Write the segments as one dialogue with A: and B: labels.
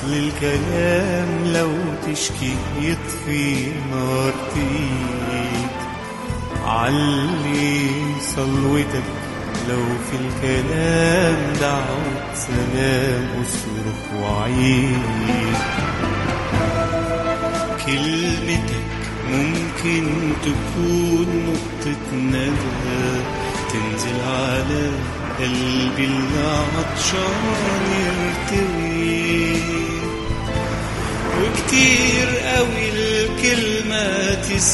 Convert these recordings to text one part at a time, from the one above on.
A: أصل الكلام لو تشكي يطفي نار تقيد علي صلوتك لو في الكلام دعوة سلام اصرخ وعيد كلمتك ممكن تكون نقطة ندى تنزل على قلبي اللي عطشان يرتوي وكتير قوي الكلمة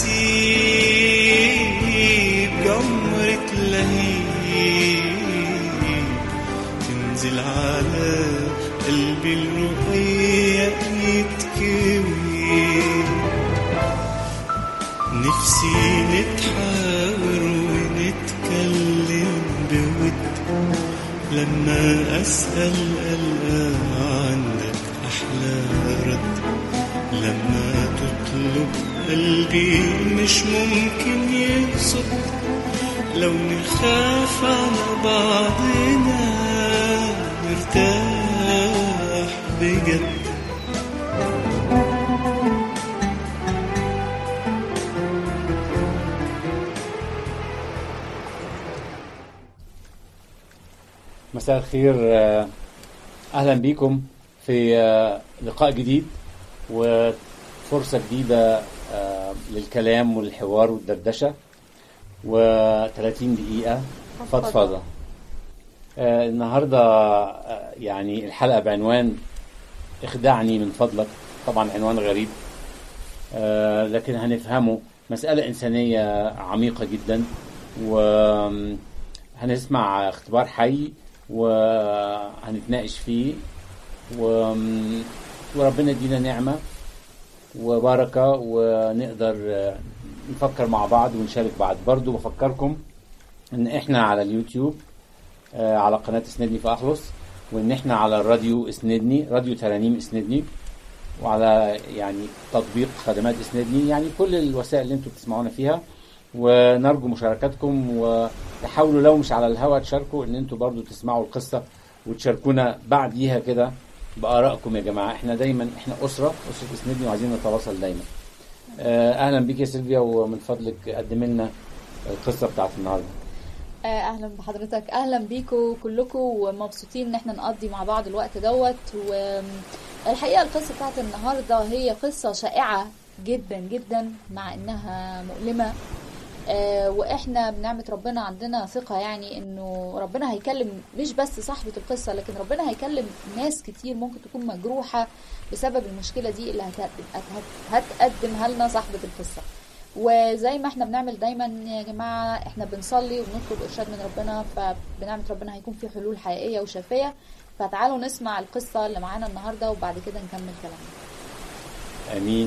A: تسيب جمرة لهيب تنزل على قلبي الرقيق يتكوي نفسي نتحاور ونتكلم بود لما أسأل ألقى عندك أحلى رد لما تطلب قلبي مش ممكن يقصد لو نخاف على بعضنا نرتاح بجد
B: مساء الخير آه، اهلا بيكم في آه، لقاء جديد وفرصه جديده آه، للكلام والحوار والدردشه و30 دقيقه فضفضه آه، النهارده آه، يعني الحلقه بعنوان اخدعني من فضلك طبعا عنوان غريب آه، لكن هنفهمه مسألة إنسانية عميقة جدا وهنسمع اختبار حي وهنتناقش فيه و... وربنا يدينا نعمة وبركة ونقدر آه، نفكر مع بعض ونشارك بعض برضو بفكركم ان احنا على اليوتيوب آه، على قناة اسندني في اخلص وان احنا على الراديو اسندني راديو ترانيم اسندني وعلى يعني تطبيق خدمات اسندني يعني كل الوسائل اللي انتم بتسمعونا فيها ونرجو مشاركتكم وتحاولوا لو مش على الهوا تشاركوا ان انتم برضو تسمعوا القصة وتشاركونا بعديها كده بآرائكم يا جماعة احنا دايما احنا أسرة أسرة اسندني وعايزين نتواصل دايما آه، اهلا بيك يا سيلفيا ومن فضلك قدم لنا القصة بتاعت النهارده
C: آه، اهلا بحضرتك اهلا بيكم كلكم ومبسوطين ان احنا نقضي مع بعض الوقت دوت والحقيقه القصه بتاعت النهارده هي قصه شائعه جدا جدا مع انها مؤلمه آه، واحنا بنعمه ربنا عندنا ثقه يعني انه ربنا هيكلم مش بس صاحبه القصه لكن ربنا هيكلم ناس كتير ممكن تكون مجروحه بسبب المشكله دي اللي هت- هت- هتقدمها لنا صاحبه القصه وزي ما احنا بنعمل دايما يا جماعه احنا بنصلي وبنطلب ارشاد من ربنا فبنعمه ربنا هيكون في حلول حقيقيه وشافيه فتعالوا نسمع القصه اللي معانا النهارده وبعد كده نكمل كلامنا
B: امين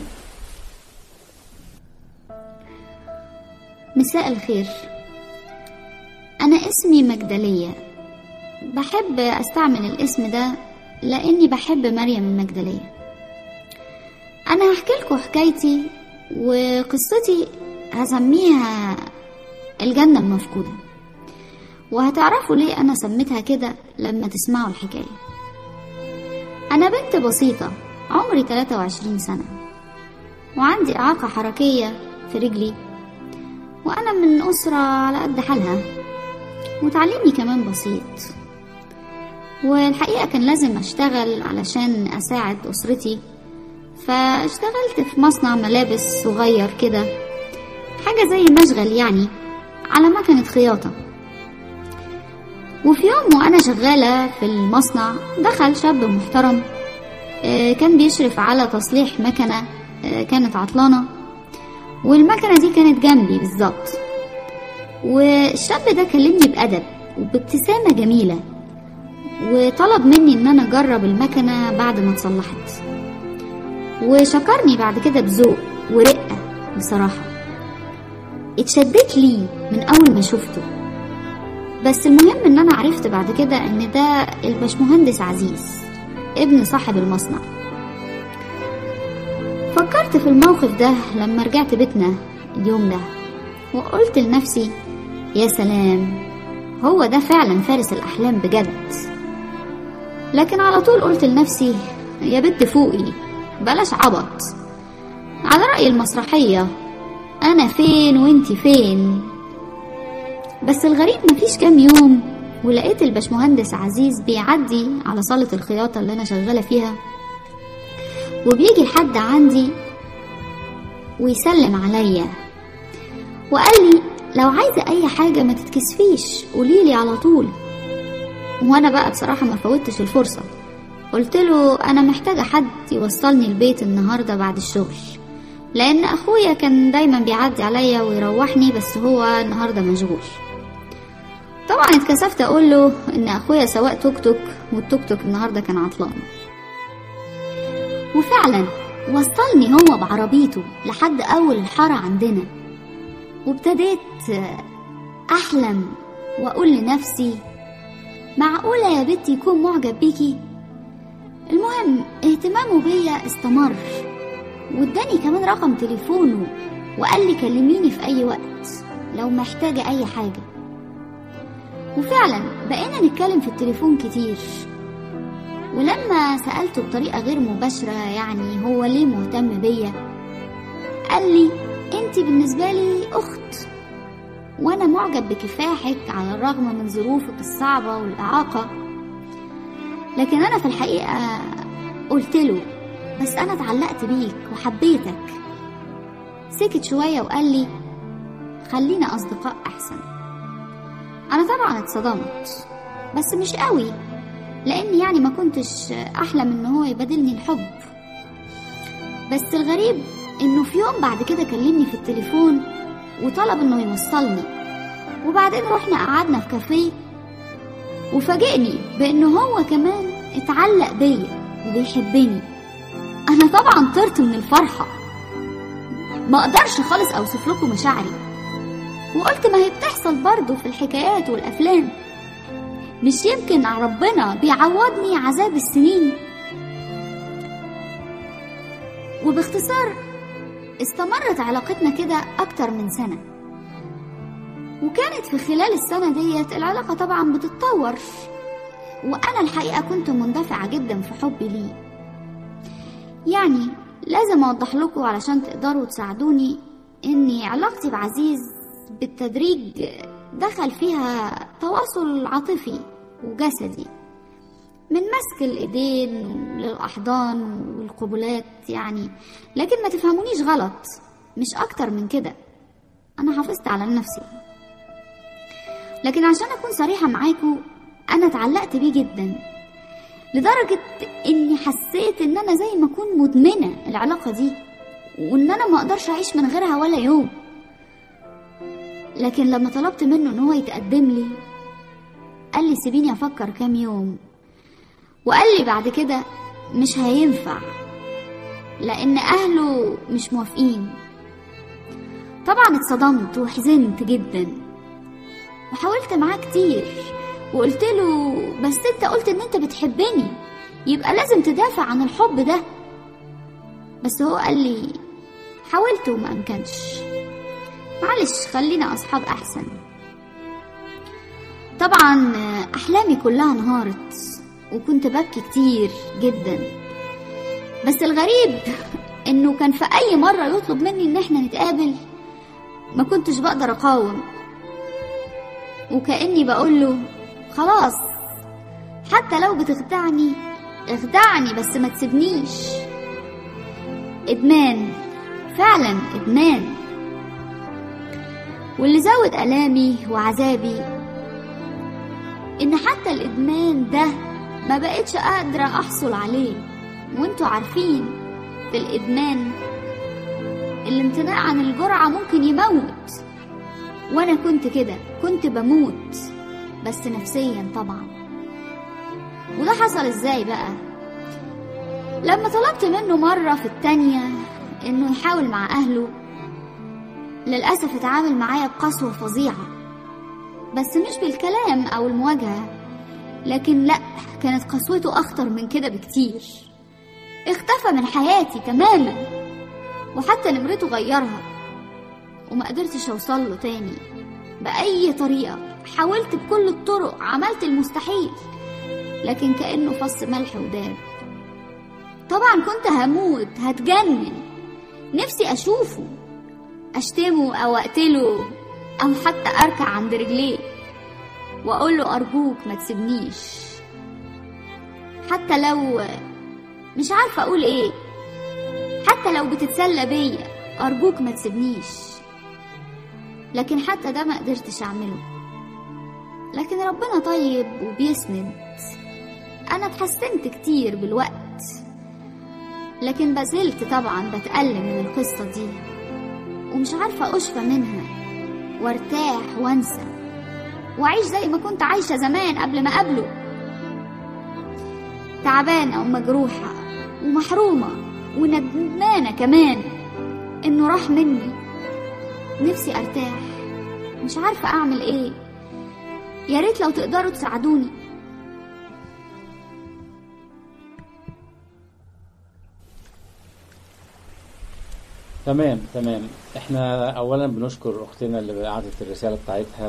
D: مساء الخير أنا اسمي مجدلية بحب أستعمل الاسم ده لأني بحب مريم المجدلية أنا هحكي لكم حكايتي وقصتي هسميها الجنة المفقودة وهتعرفوا ليه أنا سميتها كده لما تسمعوا الحكاية أنا بنت بسيطة عمري 23 سنة وعندي إعاقة حركية في رجلي وأنا من أسرة على قد حالها وتعليمي كمان بسيط والحقيقة كان لازم أشتغل علشان أساعد أسرتي فاشتغلت في مصنع ملابس صغير كده حاجة زي مشغل يعني على مكنة خياطة وفي يوم وأنا شغالة في المصنع دخل شاب محترم آه، كان بيشرف على تصليح مكنة آه، كانت عطلانة والمكنة دي كانت جنبي بالظبط والشاب ده كلمني بأدب وبابتسامة جميلة وطلب مني ان انا اجرب المكنة بعد ما اتصلحت وشكرني بعد كده بذوق ورقة بصراحة اتشدت ليه من اول ما شفته بس المهم ان انا عرفت بعد كده ان ده الباشمهندس عزيز ابن صاحب المصنع فكرت في الموقف ده لما رجعت بيتنا اليوم ده وقلت لنفسي يا سلام هو ده فعلا فارس الأحلام بجد لكن على طول قلت لنفسي يا بنت فوقي بلاش عبط على رأي المسرحية أنا فين وانتي فين بس الغريب مفيش كام يوم ولقيت الباشمهندس عزيز بيعدي على صالة الخياطة اللي أنا شغالة فيها وبيجي لحد عندي ويسلم عليا وقال لي لو عايزة أي حاجة ما تتكسفيش قوليلي على طول وأنا بقى بصراحة ما فوتش الفرصة قلت له أنا محتاجة حد يوصلني البيت النهاردة بعد الشغل لأن أخويا كان دايما بيعدي عليا ويروحني بس هو النهاردة مشغول طبعا اتكسفت أقول له إن أخويا سواق توك توك والتوك توك النهاردة كان عطلان وفعلا وصلني هو بعربيته لحد أول الحارة عندنا وابتديت أحلم وأقول لنفسي معقولة يا بنتي يكون معجب بيكي المهم اهتمامه بيا استمر واداني كمان رقم تليفونه وقال لي كلميني في أي وقت لو محتاجة أي حاجة وفعلا بقينا نتكلم في التليفون كتير ولما سألته بطريقة غير مباشرة يعني هو ليه مهتم بيا قال لي انت بالنسبة لي أخت وأنا معجب بكفاحك على الرغم من ظروفك الصعبة والإعاقة لكن أنا في الحقيقة قلت له بس أنا اتعلقت بيك وحبيتك سكت شوية وقال لي خلينا أصدقاء أحسن أنا طبعا اتصدمت بس مش قوي لأني يعني ما كنتش أحلم إن هو يبادلني الحب بس الغريب إنه في يوم بعد كده كلمني في التليفون وطلب إنه يوصلني وبعدين رحنا قعدنا في كافيه وفاجئني بإنه هو كمان اتعلق بيا وبيحبني أنا طبعا طرت من الفرحة ما أقدرش خالص أوصف لكم مشاعري وقلت ما هي بتحصل برضه في الحكايات والأفلام مش يمكن ربنا بيعوضني عذاب السنين وباختصار استمرت علاقتنا كده أكتر من سنة وكانت في خلال السنة ديت العلاقة طبعا بتتطور وأنا الحقيقة كنت مندفعة جدا في حبي ليه يعني لازم أوضح لكم علشان تقدروا تساعدوني إني علاقتي بعزيز بالتدريج دخل فيها تواصل عاطفي وجسدي من مسك الايدين للاحضان والقبلات يعني لكن ما تفهمونيش غلط مش اكتر من كده انا حافظت على نفسي لكن عشان اكون صريحه معاكم انا اتعلقت بيه جدا لدرجه اني حسيت ان انا زي ما اكون مدمنه العلاقه دي وان انا ما اقدرش اعيش من غيرها ولا يوم لكن لما طلبت منه ان هو يتقدم لي قال لي سيبيني افكر كام يوم وقال لي بعد كده مش هينفع لان اهله مش موافقين طبعا اتصدمت وحزنت جدا وحاولت معاه كتير وقلت له بس انت قلت ان انت بتحبني يبقى لازم تدافع عن الحب ده بس هو قال لي حاولت وما امكنش معلش خلينا اصحاب احسن طبعا احلامي كلها انهارت وكنت ببكي كتير جدا بس الغريب انه كان في اي مرة يطلب مني ان احنا نتقابل ما كنتش بقدر اقاوم وكأني بقوله خلاص حتى لو بتخدعني اخدعني بس ما تسيبنيش ادمان فعلا ادمان واللي زود الامي وعذابي ان حتى الادمان ده ما بقتش قادرة احصل عليه وانتوا عارفين في الادمان الامتناع عن الجرعة ممكن يموت وانا كنت كده كنت بموت بس نفسيا طبعا وده حصل ازاي بقى لما طلبت منه مرة في التانية انه يحاول مع اهله للأسف اتعامل معايا بقسوة فظيعة بس مش بالكلام أو المواجهة لكن لأ كانت قسوته أخطر من كده بكتير اختفى من حياتي تماما وحتى نمرته غيرها وما قدرتش أوصل له تاني بأي طريقة حاولت بكل الطرق عملت المستحيل لكن كأنه فص ملح وداب طبعا كنت هموت هتجنن نفسي اشوفه اشتمه او اقتله او حتى اركع عند رجليه واقول له ارجوك ما تسيبنيش حتى لو مش عارفه اقول ايه حتى لو بتتسلى بيا ارجوك ما تسيبنيش لكن حتى ده ما قدرتش اعمله لكن ربنا طيب وبيسند انا اتحسنت كتير بالوقت لكن بزلت طبعا بتألم من القصة دي ومش عارفة أشفى منها وارتاح وانسى وأعيش زي ما كنت عايشة زمان قبل ما أقابله تعبانة ومجروحة ومحرومة وندمانة كمان إنه راح مني نفسي أرتاح مش عارفة أعمل إيه يا ريت لو تقدروا تساعدوني
B: تمام تمام احنا اولا بنشكر اختنا اللي بعتت الرساله بتاعتها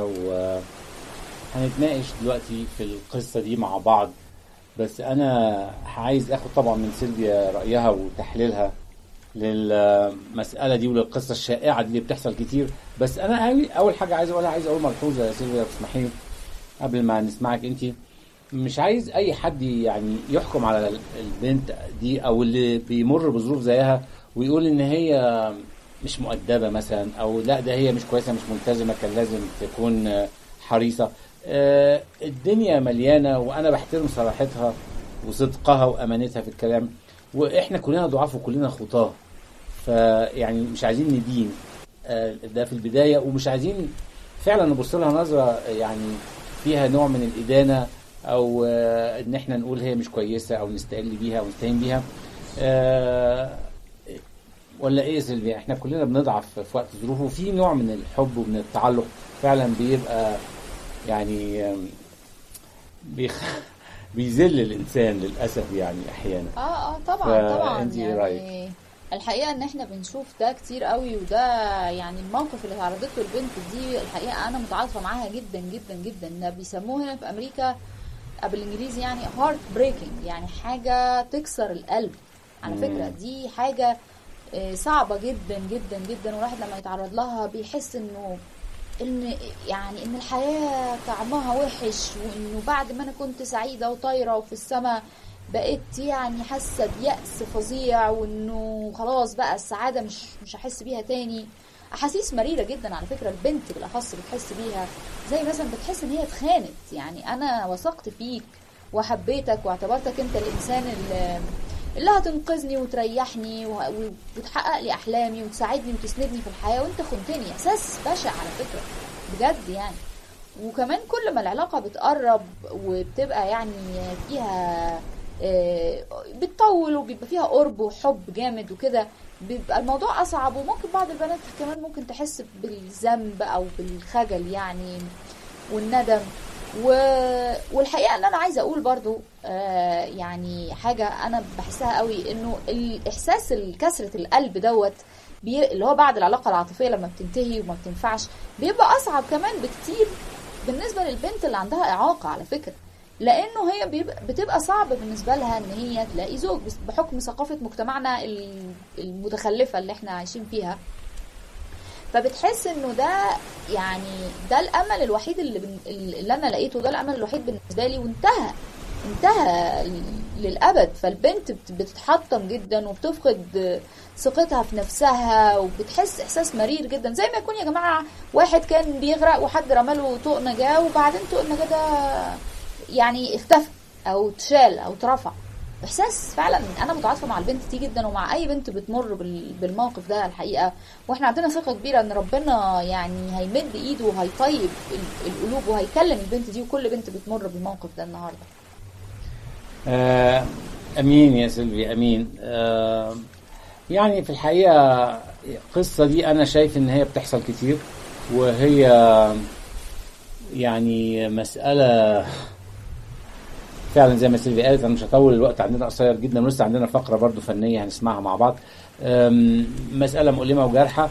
B: وهنتناقش دلوقتي في القصه دي مع بعض بس انا عايز اخد طبعا من سيلفيا رايها وتحليلها للمساله دي وللقصه الشائعه دي اللي بتحصل كتير بس انا عاوي- اول حاجه عايز اقولها عايز اقول ملحوظه يا سيلفيا لو تسمحي لي قبل ما نسمعك انت مش عايز اي حد يعني يحكم على البنت دي او اللي بيمر بظروف زيها ويقول ان هي مش مؤدبه مثلا او لا ده هي مش كويسه مش ملتزمه كان لازم تكون آه، حريصه آه، الدنيا مليانه وانا بحترم صراحتها وصدقها وامانتها في الكلام واحنا كلنا ضعاف وكلنا خطاه فيعني مش عايزين ندين آه، ده في البدايه ومش عايزين فعلا نبص لها نظره يعني فيها نوع من الادانه او آه، ان احنا نقول هي مش كويسه او نستقل بيها او نستهين بيها آه، ولا ايه يا سيلفيا احنا كلنا بنضعف في وقت ظروف وفي نوع من الحب ومن التعلق فعلا بيبقى يعني آم، بيخ... بيذل الانسان للاسف يعني احيانا
C: اه اه طبعا طبعا
B: فأنتي إيه
C: يعني
B: رأيك؟
C: الحقيقه ان احنا بنشوف ده كتير قوي وده يعني الموقف اللي تعرضت له البنت دي الحقيقه انا متعاطفه معاها جدا جدا جدا ده بيسموه هنا في امريكا بالانجليزي يعني هارت بريكنج يعني حاجه تكسر القلب على
B: مم.
C: فكره دي حاجه آه، صعبه جدا جدا جدا والواحد لما يتعرض لها بيحس انه ان يعني ان الحياه طعمها وحش وانه بعد ما انا كنت سعيده وطايره وفي السماء بقيت يعني حاسه بيأس فظيع وانه خلاص بقى السعاده مش مش هحس بيها تاني احاسيس مريره جدا على فكره البنت بالاخص بتحس بيها زي مثلا بتحس ان هي اتخانت يعني انا وثقت فيك وحبيتك واعتبرتك انت الانسان اللي اللي هتنقذني وتريحني و- و- وتحقق لي احلامي وتساعدني وتسندني في الحياه وانت خنتني احساس بشع على فكره بجد يعني وكمان كل ما العلاقه بتقرب وبتبقى يعني فيها آه، بتطول وبيبقى فيها قرب وحب جامد وكده بيبقى الموضوع اصعب وممكن بعض البنات كمان ممكن تحس بالذنب او بالخجل يعني والندم و... والحقيقه ان انا عايزه اقول برضو آه يعني حاجه انا بحسها قوي انه الاحساس كسره القلب دوت بي... اللي هو بعد العلاقه العاطفيه لما بتنتهي وما بتنفعش بيبقى اصعب كمان بكتير بالنسبه للبنت اللي عندها اعاقه على فكره لانه هي بيبقى بتبقى صعب بالنسبه لها ان هي تلاقي زوج بس- بحكم ثقافه مجتمعنا ال- المتخلفه اللي احنا عايشين فيها فبتحس انه ده يعني ده الامل الوحيد اللي, بن... اللي انا لقيته ده الامل الوحيد بالنسبه لي وانتهى انتهى للابد فالبنت بت- بتتحطم جدا وبتفقد ثقتها في نفسها وبتحس احساس مرير جدا زي ما يكون يا جماعه واحد كان بيغرق وحد رماله طوق نجاه وبعدين طوق النجاه ده يعني اختفى او اتشال او اترفع احساس فعلا انا متعاطفه مع البنت دي جدا ومع اي بنت بتمر بال- بالموقف ده الحقيقه واحنا عندنا ثقه كبيره ان ربنا يعني هيمد ايده وهيطيب ال- القلوب وهيكلم البنت دي وكل بنت بتمر بالموقف ده النهارده
B: آه امين يا سيلفي امين آه يعني في الحقيقه القصه دي انا شايف ان هي بتحصل كتير وهي يعني مساله فعلا زي ما سيلفي قالت انا مش هطول الوقت عندنا قصير جدا ولسه عندنا فقره برضو فنيه هنسمعها مع بعض أم، مساله مؤلمه وجارحه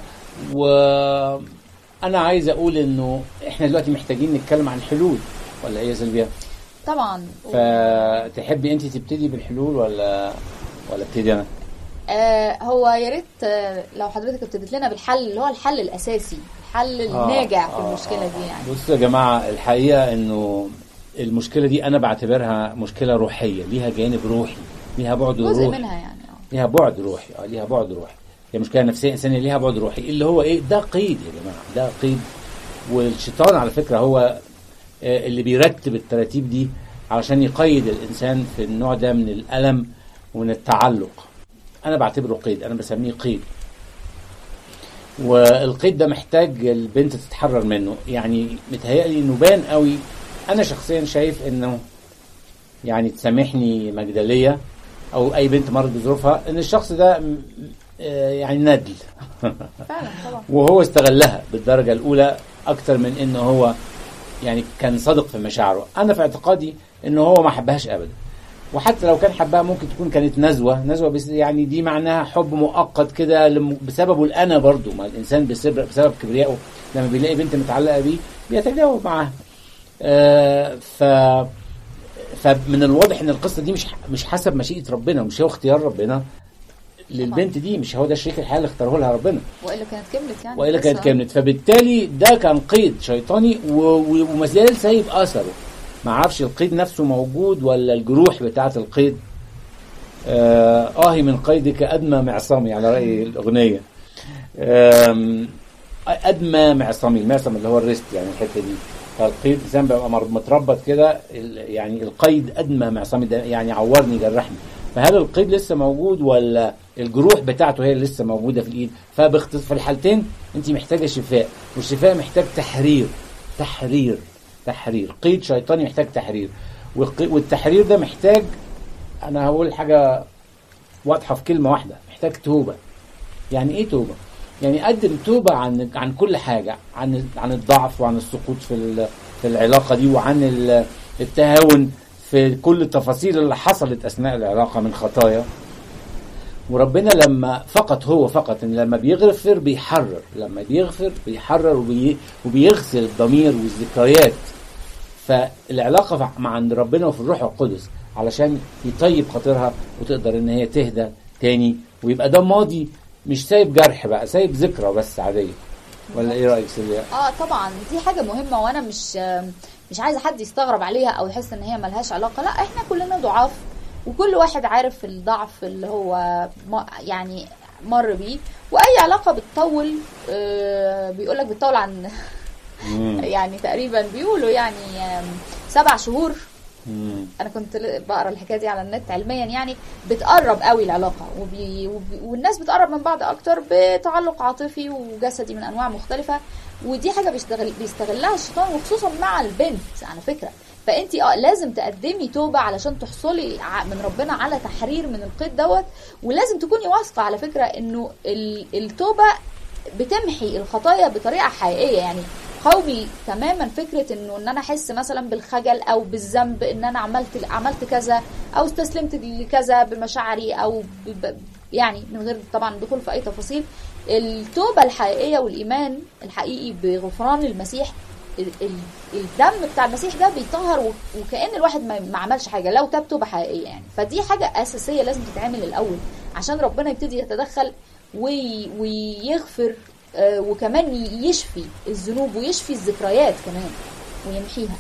B: وانا عايز اقول انه احنا دلوقتي محتاجين نتكلم عن حلول ولا ايه يا سيلفيا؟
C: طبعا
B: فتحبي انت تبتدي بالحلول ولا ولا ابتدي انا
C: آه هو يا ريت آه لو حضرتك ابتديت لنا بالحل اللي هو الحل الاساسي الحل الناجع في المشكله دي يعني
B: بصوا يا جماعه الحقيقه انه المشكله دي انا بعتبرها مشكله روحيه ليها جانب روحي ليها بعد
C: جزء
B: روحي
C: منها يعني اه
B: ليها بعد روحي اه ليها بعد روحي هي مشكله نفسيه انسانيه ليها بعد روحي اللي هو ايه ده قيد يا جماعه ده قيد والشيطان على فكره هو آه، اللي بيرتب التراتيب دي علشان يقيد الانسان في النوع ده من الالم ومن التعلق انا بعتبره قيد انا بسميه قيد والقيد ده محتاج البنت تتحرر منه يعني متهيألي انه بان قوي انا شخصيا شايف انه يعني تسامحني مجدليه او اي بنت مرت بظروفها ان الشخص ده م- آه، يعني ندل
C: فعلا طبعا
B: وهو استغلها بالدرجه الاولى اكتر من انه هو يعني كان صادق في مشاعره انا في اعتقادي انه هو ما حبهاش ابدا وحتى لو كان حبها ممكن تكون كانت نزوه نزوه بس يعني دي معناها حب مؤقت كده لم- بسببه الانا برضو ما الانسان بسبب, بسبب كبريائه لما بيلاقي بنت متعلقه بيه بيتجاوب معاها آه ف فمن الواضح ان القصه دي مش مش حسب مشيئه ربنا مش هو اختيار ربنا للبنت دي مش هو ده شريك الحياه اللي اختاره لها ربنا
C: والا كانت كملت يعني
B: والا كانت
C: بس-
B: كملت فبالتالي ده كان قيد شيطاني و- و- وما زال سايب اثره ما اعرفش القيد نفسه موجود ولا الجروح بتاعه القيد آه آهي من قيدك أدمى معصمي على رأي الأغنية آم، أدمى معصمي المعصم اللي هو الريست يعني الحتة دي فالقيد الإنسان بيبقى مر- متربط كده ال- يعني القيد أدمى معصمي ده يعني عورني جرحني فهل القيد لسه موجود ولا الجروح بتاعته هي اللي لسه موجودة في الإيد فباختص في الحالتين أنت محتاجة شفاء والشفاء محتاج تحرير تحرير تحرير قيد شيطاني محتاج تحرير والق- والتحرير ده محتاج انا هقول حاجه واضحه في كلمه واحده محتاج توبه يعني ايه توبه يعني قدم توبه عن عن كل حاجه عن عن الضعف وعن السقوط في ال- في العلاقه دي وعن ال- التهاون في كل التفاصيل اللي حصلت اثناء العلاقه من خطايا وربنا لما فقط هو فقط ان لما بيغفر بيحرر لما بيغفر بيحرر وبي وبيغسل الضمير والذكريات فالعلاقه مع عند ربنا وفي الروح القدس علشان يطيب خاطرها وتقدر ان هي تهدى تاني ويبقى ده ماضي مش سايب جرح بقى سايب ذكرى بس عاديه ولا ايه رايك سيليا؟
C: اه طبعا دي حاجه مهمه وانا مش مش عايزه حد يستغرب عليها او يحس ان هي ملهاش علاقه لا احنا كلنا ضعاف وكل واحد عارف الضعف اللي هو ما- يعني مر بيه واي علاقه بتطول آه بيقول لك بتطول عن
B: مم.
C: يعني تقريبا بيقولوا يعني آم، سبع شهور
B: مم.
C: انا كنت ل- بقرا الحكايه دي على النت علميا يعني بتقرب قوي العلاقه وبي وبي والناس بتقرب من بعض اكتر بتعلق عاطفي وجسدي من انواع مختلفه ودي حاجه بيستغل بيستغلها الشيطان وخصوصا مع البنت على فكره فانت اه لازم تقدمي توبه علشان تحصلي ع- من ربنا على تحرير من القيد دوت ولازم تكوني واثقه على فكره انه ال- التوبه بتمحي الخطايا بطريقه حقيقيه يعني قوي تماما فكره انه ان انا احس مثلا بالخجل او بالذنب ان انا عملت عملت كذا او استسلمت لكذا بمشاعري او ب ب يعني من غير طبعا الدخول في اي تفاصيل التوبه الحقيقيه والايمان الحقيقي بغفران المسيح ال- ال- الدم بتاع المسيح ده بيطهر و- وكأن الواحد ما ما عملش حاجه لو تاب توبه حقيقيه يعني فدي حاجه اساسيه لازم تتعمل الاول عشان ربنا يبتدي يتدخل وي ويغفر آه، وكمان يشفي الذنوب ويشفي الذكريات كمان ويمحيها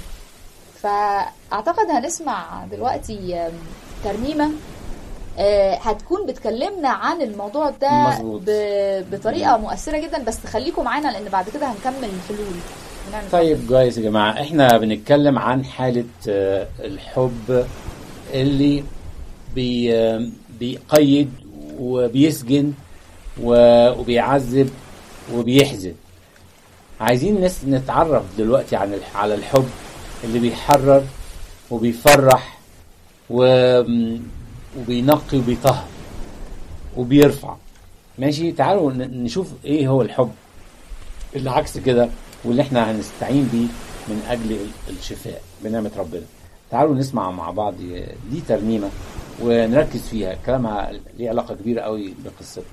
C: فاعتقد هنسمع دلوقتي آم، ترنيمه آه، هتكون بتكلمنا عن الموضوع ده
B: مظبوط.
C: ب- بطريقه مؤثره جدا بس خليكم معانا لان بعد كده هنكمل الحلول ونعمل
B: طيب جايز يا جماعة احنا بنتكلم عن حالة آه، الحب اللي بي آه، بيقيد وبيسجن و- وبيعذب وبيحزن عايزين نس نتعرف دلوقتي عن الح- على الحب اللي بيحرر وبيفرح و- وبينقي وبيطهر وبيرفع ماشي تعالوا ن- نشوف ايه هو الحب اللي عكس كده واللي احنا هنستعين بيه من اجل ال- الشفاء بنعمه ربنا تعالوا نسمع مع بعض دي ترنيمه ونركز فيها كلامها ليه علاقه كبيره قوي بقصتنا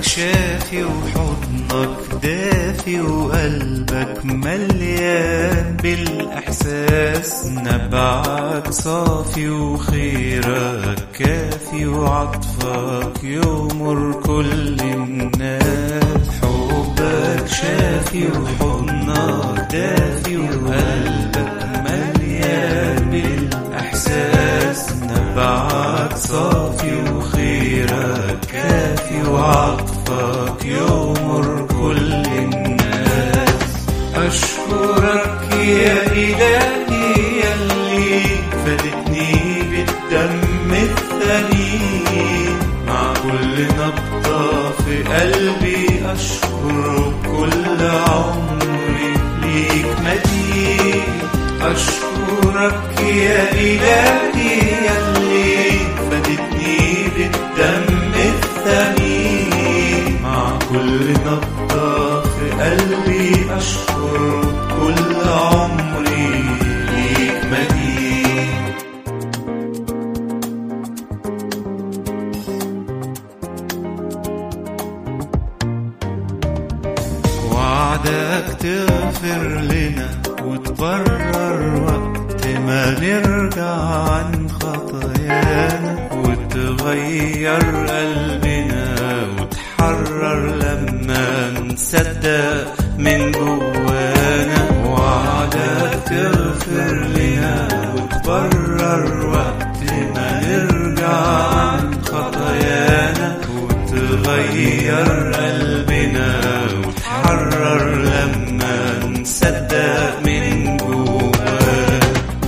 A: شافي وحضنك دافي وقلبك مليان بالإحساس نبعك صافي وخيرك كافي وعطفك يغمر كل الناس حبك شافي وحضنك دافي وقلبك مليان بالإحساس نبعك صافي وخيرك كافي وعطفك يغمر كل الناس أشكرك يا إلهي يلي فدتني بالدم الثمين مع كل نبضة في قلبي أشكرك كل عمري ليك مدين أشكرك يا إلهي يلي فدتني بالدم الثمين مع كل نبضة في قلبي أشكر كل عمري ليك مدين وعدك تغفر لنا وتبرر وقت ما نرجع عن خطايانا وتغير قلبنا وتحرر لما نصدق من جوانا وعدك تغفر لنا وتبرر وقت ما نرجع عن خطايانا وتغير قلبنا وتحرر لما نصدق من جوانا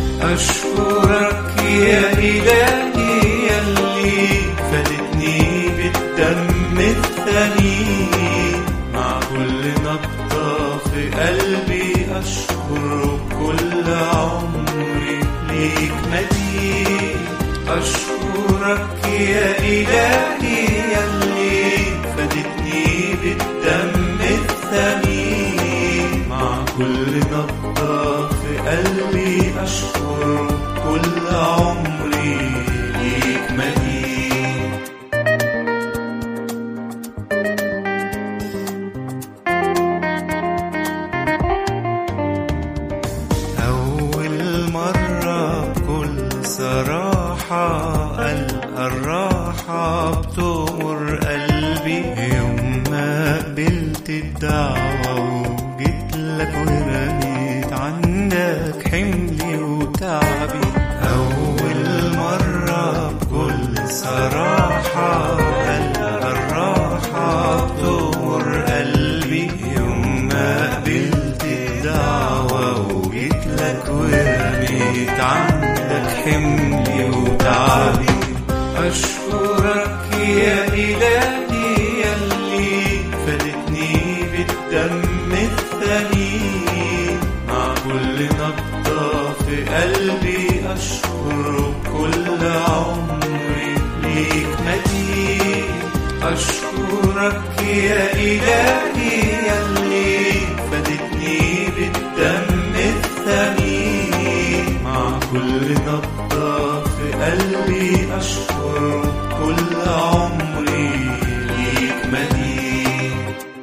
A: أشكرك يا إلهي يلي فدتني بالدم الثمين مع كل نبضة في قلبي أشكر كل عمري ليك مدين أشكرك يا إلهي يلي فدتني بالدم الثمين مع كل نبضة في قلبي أشكر كل عمري ليك مدين أول مرة بكل صراحة ألقى الراحة بتغمر قلبي يوم ما قبلت الدعوة وجيت لك ورميت عندك حملي وتعبي أول مرة بكل صراحة ألقى الراحة بتغمر قلبي يوم ما قبلت الدعوة وجيت لك ورميت عندك حملي وتعبي أشكرك يا إلهي يلي فدتني بالدم الثمين مع كل نبضة في قلبي أشكر كل عمري ليك مدين أشكرك يا إلهي يلي فدتني بالدم الثمين مع كل نبضة في قلبي أشكر كل عمري ليك مدين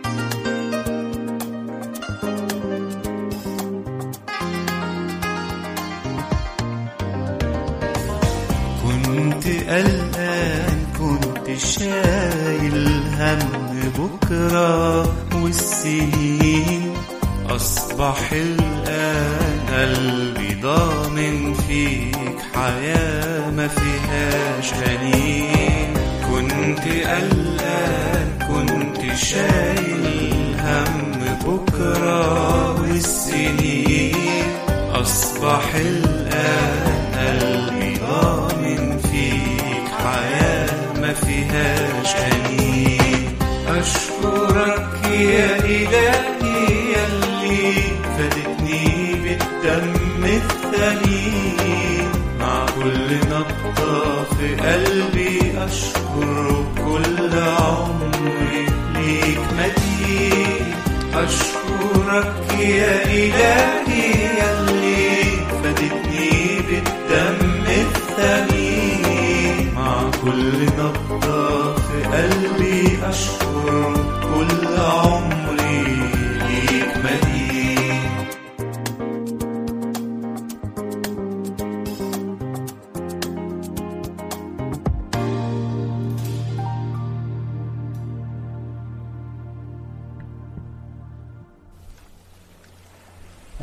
A: كنت قلقان كنت شايل هم بكرة والسنين أصبح الآن قلبي ضامن فيك حياة ما فيهاش أنين كنت قلقان كنت شايل هم بكرة والسنين أصبح الآن قلبي ضامن فيك حياة ما فيهاش أنين أشكرك يا إلهي يلي فدتني بالدم الثمين مع كل نبضة في قلبي أشكر كل عمري ليك مدين أشكرك يا إلهي يلي فدتني بالدم الثمين مع كل نبضة في قلبي أشكر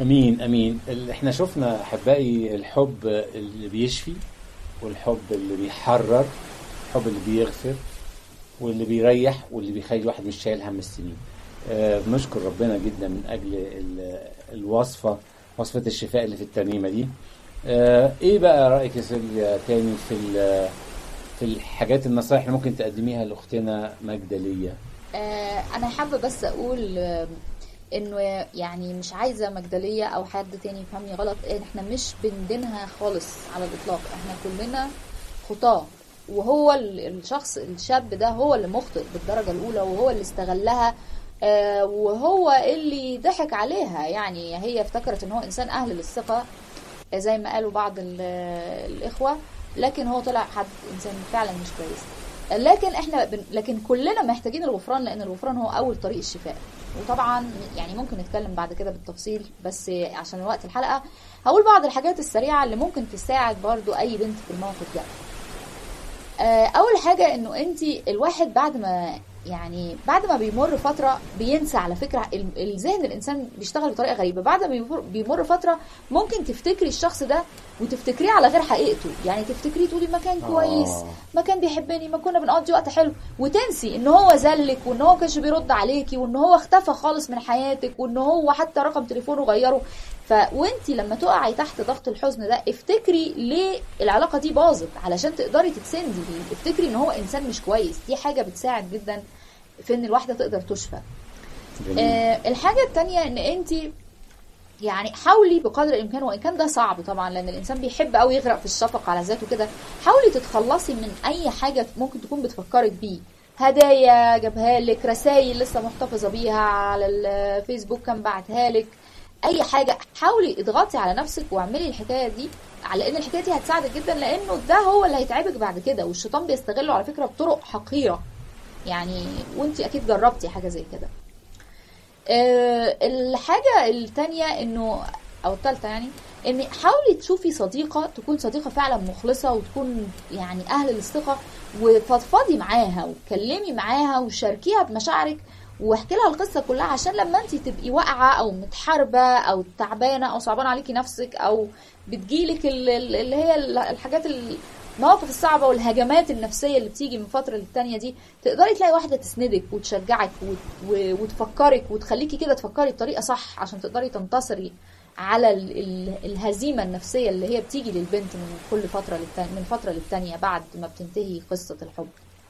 B: امين امين ال- احنا شفنا احبائي الحب اللي بيشفي والحب اللي بيحرر الحب اللي بيغفر واللي بيريح واللي بيخلي الواحد مش شايل هم السنين آه، بنشكر ربنا جدا من اجل ال- الوصفه وصفه الشفاء اللي في الترنيمه دي آه، ايه بقى رايك يا سيليا تاني في ال- في الحاجات النصائح اللي ممكن تقدميها لاختنا مجدليه
C: آه، انا حابه بس اقول آه، انه يعني مش عايزه مجدليه او حد تاني يفهمني غلط احنا مش بندينها خالص على الاطلاق احنا كلنا خطاه وهو ال- الشخص الشاب ده هو اللي مخطئ بالدرجه الاولى وهو اللي استغلها آه، وهو اللي ضحك عليها يعني هي افتكرت ان هو انسان اهل للثقه آه، زي ما قالوا بعض ال- الاخوه لكن هو طلع حد انسان فعلا مش كويس لكن احنا بن... لكن كلنا محتاجين الغفران لان الغفران هو اول طريق الشفاء وطبعا يعني ممكن نتكلم بعد كده بالتفصيل بس عشان وقت الحلقه هقول بعض الحاجات السريعه اللي ممكن تساعد برضو اي بنت في الموقف ده آه، اول حاجه انه انت الواحد بعد ما يعني بعد ما بيمر فتره بينسى على فكره ال- الذهن الانسان بيشتغل بطريقه غريبه بعد ما بيمر- بيمر فتره ممكن تفتكري الشخص ده وتفتكريه على غير حقيقته يعني تفتكريه تقولي ما كان كويس
B: آه.
C: ما كان بيحبني ما كنا بنقضي وقت حلو وتنسي ان هو ذلك وان هو كانش بيرد عليكي وان هو اختفى خالص من حياتك وان هو حتى رقم تليفونه غيره ف وانتي لما تقعي تحت ضغط الحزن ده افتكري ليه العلاقه دي باظت علشان تقدري تتسندي ليه افتكري ان هو انسان مش كويس دي حاجه بتساعد جدا في ان الواحده تقدر تشفى
B: جميل.
C: آه الحاجه التانية ان انتي يعني حاولي بقدر الامكان وان كان ده صعب طبعا لان الانسان بيحب قوي يغرق في الشفقه على ذاته كده حاولي تتخلصي من اي حاجه ممكن تكون بتفكرك بيه هدايا جابها لك رسائل لسه محتفظه بيها على الفيسبوك كان بعتها لك اي حاجه حاولي اضغطي على نفسك واعملي الحكايه دي على ان الحكايه دي هتساعدك جدا لانه ده هو اللي هيتعبك بعد كده والشيطان بيستغله على فكره بطرق حقيره يعني وانت اكيد جربتي حاجه زي كده آه، الحاجة التانية انه او التالتة يعني ان حاولي تشوفي صديقة تكون صديقة فعلا مخلصة وتكون يعني اهل للثقة وفضفضي معاها واتكلمي معاها وشاركيها بمشاعرك واحكي لها القصة كلها عشان لما انت تبقي واقعة او متحاربة او تعبانة او صعبان عليكي نفسك او بتجيلك ال- ال- اللي هي ال- الحاجات المواقف الصعبة والهجمات النفسية اللي بتيجي من فترة للتانية دي تقدري تلاقي واحدة تسندك وتشجعك وت- و- وتفكرك وتخليكي كده تفكري بطريقة صح عشان تقدري تنتصري على ال- ال- الهزيمة النفسية اللي هي بتيجي للبنت من كل فترة للتانية من فترة للتانية بعد ما بتنتهي قصة الحب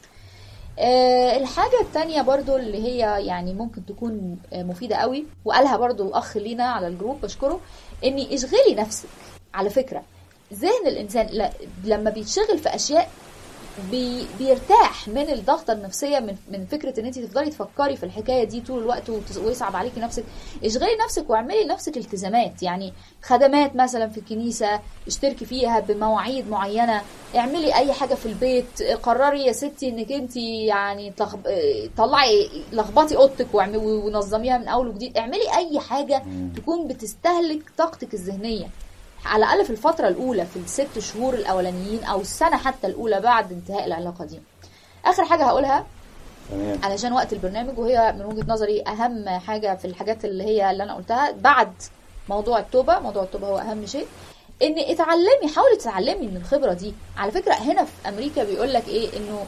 C: آه، الحاجة التانية برضو اللي هي يعني ممكن تكون آه، مفيدة قوي وقالها برضو أخ لينا على الجروب بشكره إني اشغلي نفسك على فكرة ذهن الإنسان ل- لما بيتشغل في أشياء بي بيرتاح من الضغطه النفسيه من من فكره ان انت تفضلي تفكري في الحكايه دي طول الوقت وتس- ويصعب عليكي نفسك اشغلي نفسك واعملي لنفسك التزامات يعني خدمات مثلا في الكنيسه اشتركي فيها بمواعيد معينه اعملي اي حاجه في البيت قرري يا ستي انك انت يعني تلخب... اه، طلعي لخبطي اوضتك واعملي ونظميها من اول وجديد اعملي اي حاجه تكون بتستهلك طاقتك الذهنيه على الاقل في الفتره الاولى في الست شهور الاولانيين او السنه حتى الاولى بعد انتهاء العلاقه دي اخر حاجه هقولها
B: تمام
C: علشان وقت البرنامج وهي من وجهه نظري اهم حاجه في الحاجات اللي هي اللي انا قلتها بعد موضوع التوبه موضوع التوبه هو اهم شيء ان اتعلمي حاولي تتعلمي من الخبره دي على فكره هنا في امريكا بيقول لك ايه انه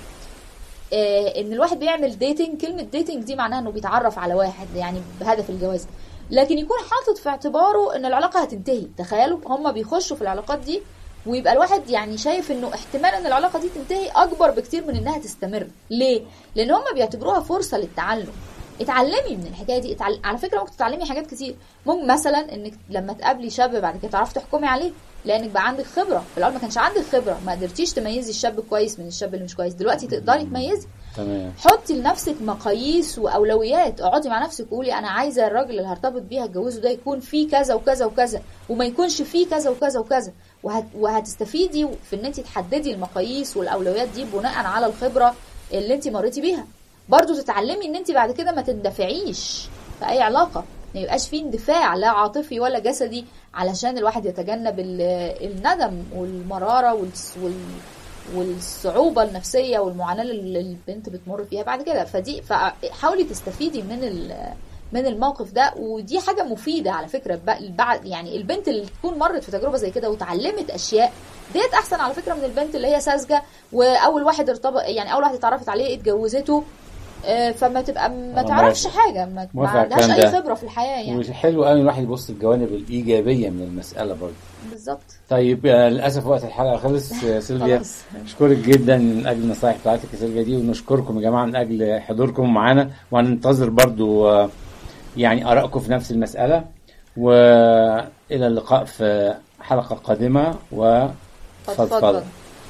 C: آه ان الواحد بيعمل ديتنج كلمه ديتنج دي معناها انه بيتعرف على واحد يعني بهدف الجواز لكن يكون حاطط في اعتباره ان العلاقه هتنتهي تخيلوا هم بيخشوا في العلاقات دي ويبقى الواحد يعني شايف انه احتمال ان العلاقه دي تنتهي اكبر بكتير من انها تستمر ليه لان هم بيعتبروها فرصه للتعلم اتعلمي من الحكايه دي اتعل... على فكره ممكن تتعلمي حاجات كتير ممكن مثلا انك لما تقابلي شاب بعد كده تعرفي تحكمي عليه لانك بقى عندك خبره في الاول ما كانش عندك خبره ما قدرتيش تميزي الشاب كويس من الشاب اللي مش كويس دلوقتي تقدري تميزي
B: تمام
C: حطي لنفسك مقاييس واولويات اقعدي مع نفسك وقولي انا عايزه الراجل اللي هرتبط بيه هتجوزه ده يكون فيه كذا وكذا وكذا وما يكونش فيه كذا وكذا وكذا وهت وهتستفيدي في ان انت تحددي المقاييس والاولويات دي بناء على الخبره اللي انت مريتي بيها برضو تتعلمي ان انت بعد كده ما تندفعيش في اي علاقه ما يبقاش فيه اندفاع لا عاطفي ولا جسدي علشان الواحد يتجنب ال- الندم والمراره والس- وال والصعوبة النفسية والمعاناة اللي البنت بتمر فيها بعد كده فدي فحاولي تستفيدي من ال من الموقف ده ودي حاجه مفيده على فكره ب- بعد يعني البنت اللي تكون مرت في تجربه زي كده وتعلمت اشياء ديت احسن على فكره من البنت اللي هي ساذجه واول واحد ارتبط يعني اول واحد اتعرفت عليه اتجوزته آه، فما تبقى ما
B: آه،
C: تعرفش
B: موافق.
C: حاجه ما ما
B: موافق على
C: عندهاش
B: الكلام
C: اي
B: ده.
C: خبره في الحياه يعني
B: ومش حلو قوي الواحد يبص الجوانب الايجابيه من المساله برضه
C: بالظبط
B: طيب آه، للاسف وقت الحلقه خلص آه، سيلفيا
C: خلاص
B: اشكرك جدا من اجل النصائح بتاعتك يا سيلفيا دي ونشكركم يا جماعه من اجل حضوركم معانا وهننتظر برضو آه، يعني ارائكم في نفس المساله والى اللقاء في حلقه قادمه وفضفضه
C: فضفضه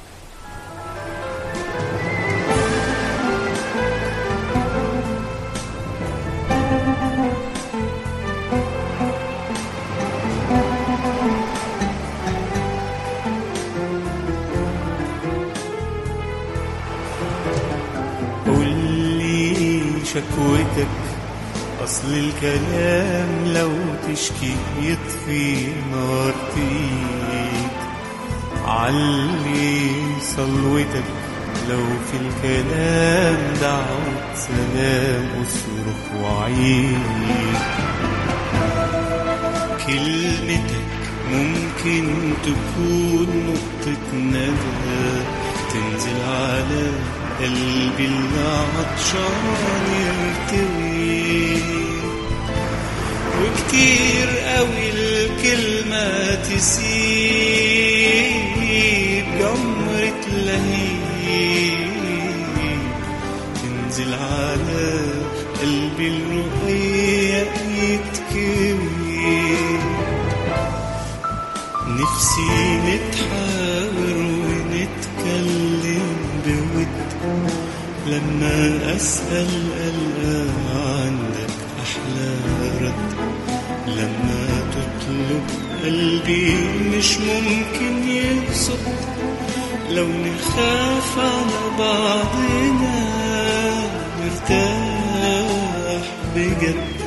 A: قولي شكوتك أصل الكلام لو تشكي يطفي نار فيك علي صلوتك لو في الكلام دعوة سلام اصرخ وعيد كلمتك ممكن تكون نقطة ندى تنزل على قلبي اللي عطشان يرتوي وكتير قوي الكلمة تسيب جمرة لهيب تنزل على قلبي الرقيق يتكوي نفسي نتحاور ونتكلم بود لما أسأل ألقى عندك أحلى رد لما تطلب قلبي مش ممكن يقصد لو نخاف على بعضنا نرتاح بجد